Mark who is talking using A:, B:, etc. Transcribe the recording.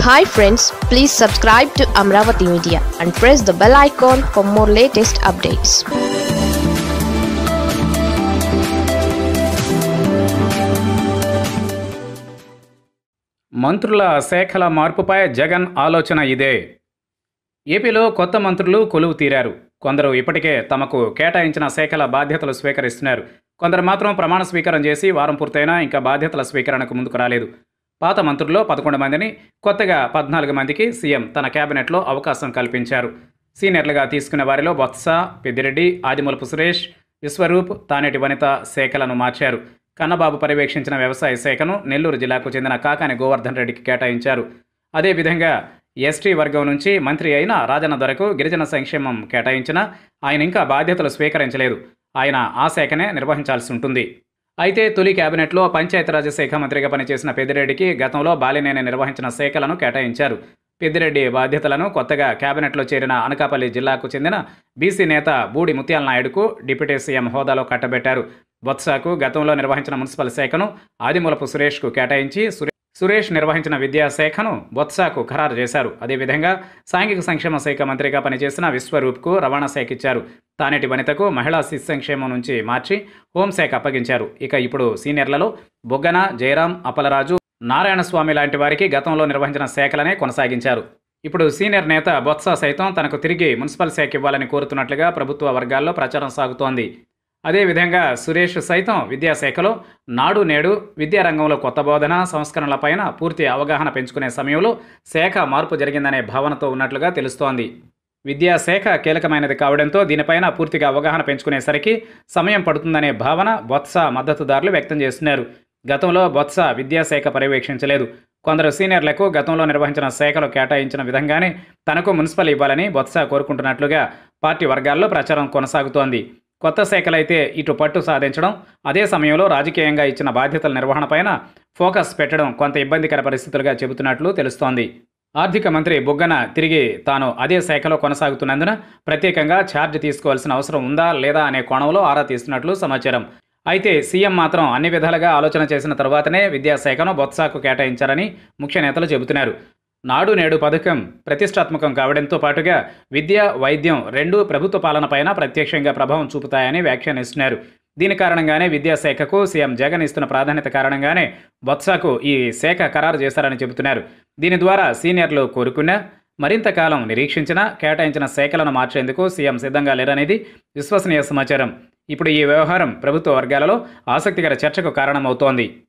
A: hi friends please subscribe to Amaravati media and press the bell icon for more latest updates
B: మంత్రుల శాఖల మార్పుపై జగన్ ఆలోచన ఇదే ఏపీలో కొత్త మంత్రులు కొలువు తీరారు కొందరు ఇప్పటికే తమకు కేటాయించిన శాఖల బాధ్యతలు స్వీకరిస్తున్నారు కొందరు మాత్రం ప్రమాణ స్వీకారం చేసి వారం పూర్తయినా ఇంకా బాధ్యతల స్వీకరణకు ముందుకు రాలేదు పాత మంత్రుల్లో పదకొండు మందిని కొత్తగా పద్నాలుగు మందికి సీఎం తన కేబినెట్లో అవకాశం కల్పించారు సీనియర్లుగా తీసుకున్న వారిలో బొత్స పెద్దిరెడ్డి ఆదిమూలపు సురేష్ విశ్వరూప్ తానేటి వనిత శాఖలను మార్చారు కన్నబాబు పర్యవేక్షించిన వ్యవసాయ శాఖను నెల్లూరు జిల్లాకు చెందిన కాకాని గోవర్ధన్ రెడ్డికి కేటాయించారు అదేవిధంగా ఎస్టీ వర్గం నుంచి మంత్రి అయిన రాజన్న దొరకు గిరిజన సంక్షేమం కేటాయించిన ఆయన ఇంకా బాధ్యతలు స్వీకరించలేదు ఆయన ఆ శాఖనే నిర్వహించాల్సి ఉంటుంది అయితే తొలి కేబినెట్లో పంచాయతీరాజ్ శాఖ మంత్రిగా పనిచేసిన పెద్దిరెడ్డికి గతంలో బాలినేని నిర్వహించిన శాఖలను కేటాయించారు పెద్దిరెడ్డి బాధ్యతలను కొత్తగా కేబినెట్లో చేరిన అనకాపల్లి జిల్లాకు చెందిన బీసీ నేత బూడి ముత్యాల నాయుడుకు డిప్యూటీ సీఎం హోదాలో కట్టబెట్టారు బొత్సాకు గతంలో నిర్వహించిన మున్సిపల్ శాఖను ఆదిమూలపు సురేష్కు కేటాయించి సురే సురేష్ నిర్వహించిన విద్యాశాఖను బొత్సాకు ఖరారు చేశారు అదేవిధంగా సాంఘిక సంక్షేమ శాఖ మంత్రిగా పనిచేసిన విశ్వరూప్కు రవాణా శాఖ ఇచ్చారు తానేటి వనితకు మహిళా శిశు సంక్షేమం నుంచి మార్చి హోంశాఖ అప్పగించారు ఇక ఇప్పుడు సీనియర్లలో బొగ్గన జయరాం అప్పలరాజు నారాయణస్వామి లాంటి వారికి గతంలో నిర్వహించిన శాఖలనే కొనసాగించారు ఇప్పుడు సీనియర్ నేత బొత్స సైతం తనకు తిరిగి మున్సిపల్ శాఖ ఇవ్వాలని కోరుతున్నట్లుగా ప్రభుత్వ వర్గాల్లో ప్రచారం సాగుతోంది అదేవిధంగా సురేష్ సైతం విద్యాశాఖలో నాడు నేడు విద్యారంగంలో కొత్త బోధన సంస్కరణలపైన పూర్తి అవగాహన పెంచుకునే సమయంలో శాఖ మార్పు జరిగిందనే భావనతో ఉన్నట్లుగా తెలుస్తోంది విద్యాశాఖ కీలకమైనది కావడంతో దీనిపైన పూర్తిగా అవగాహన పెంచుకునేసరికి సమయం పడుతుందనే భావన బొత్స మద్దతుదారులు వ్యక్తం చేస్తున్నారు గతంలో బొత్స విద్యాశాఖ పర్యవేక్షించలేదు కొందరు సీనియర్లకు గతంలో నిర్వహించిన శాఖలు కేటాయించిన విధంగానే తనకు మున్సిపల్ ఇవ్వాలని బొత్స కోరుకుంటున్నట్లుగా పార్టీ వర్గాల్లో ప్రచారం కొనసాగుతోంది కొత్త శాఖలైతే ఇటు పట్టు సాధించడం అదే సమయంలో రాజకీయంగా ఇచ్చిన బాధ్యతల నిర్వహణపైన ఫోకస్ పెట్టడం కొంత ఇబ్బందికర పరిస్థితులుగా చెబుతున్నట్లు తెలుస్తోంది ఆర్థిక మంత్రి బుగ్గన తిరిగి తాను అదే శాఖలో కొనసాగుతున్నందున ప్రత్యేకంగా ఛార్జ్ తీసుకోవాల్సిన అవసరం ఉందా లేదా అనే కోణంలో ఆరా తీస్తున్నట్లు సమాచారం అయితే సీఎం మాత్రం అన్ని విధాలుగా ఆలోచన చేసిన తర్వాతనే విద్యాశాఖను బొత్సాకు కేటాయించారని ముఖ్య నేతలు చెబుతున్నారు నాడు నేడు పథకం ప్రతిష్టాత్మకం కావడంతో పాటుగా విద్య వైద్యం రెండూ ప్రభుత్వ పాలనపైన ప్రత్యక్షంగా ప్రభావం చూపుతాయని వ్యాఖ్యానిస్తున్నారు దీని కారణంగానే విద్యాశాఖకు సీఎం జగన్ ఇస్తున్న ప్రాధాన్యత కారణంగానే బొత్సాకు ఈ శాఖ ఖరారు చేశారని చెబుతున్నారు దీని ద్వారా సీనియర్లు కోరుకున్న మరింత కాలం నిరీక్షించిన కేటాయించిన శాఖలను మార్చేందుకు సీఎం సిద్ధంగా లేరనేది విశ్వసనీయ సమాచారం ఇప్పుడు ఈ వ్యవహారం ప్రభుత్వ వర్గాలలో ఆసక్తికర చర్చకు కారణమవుతోంది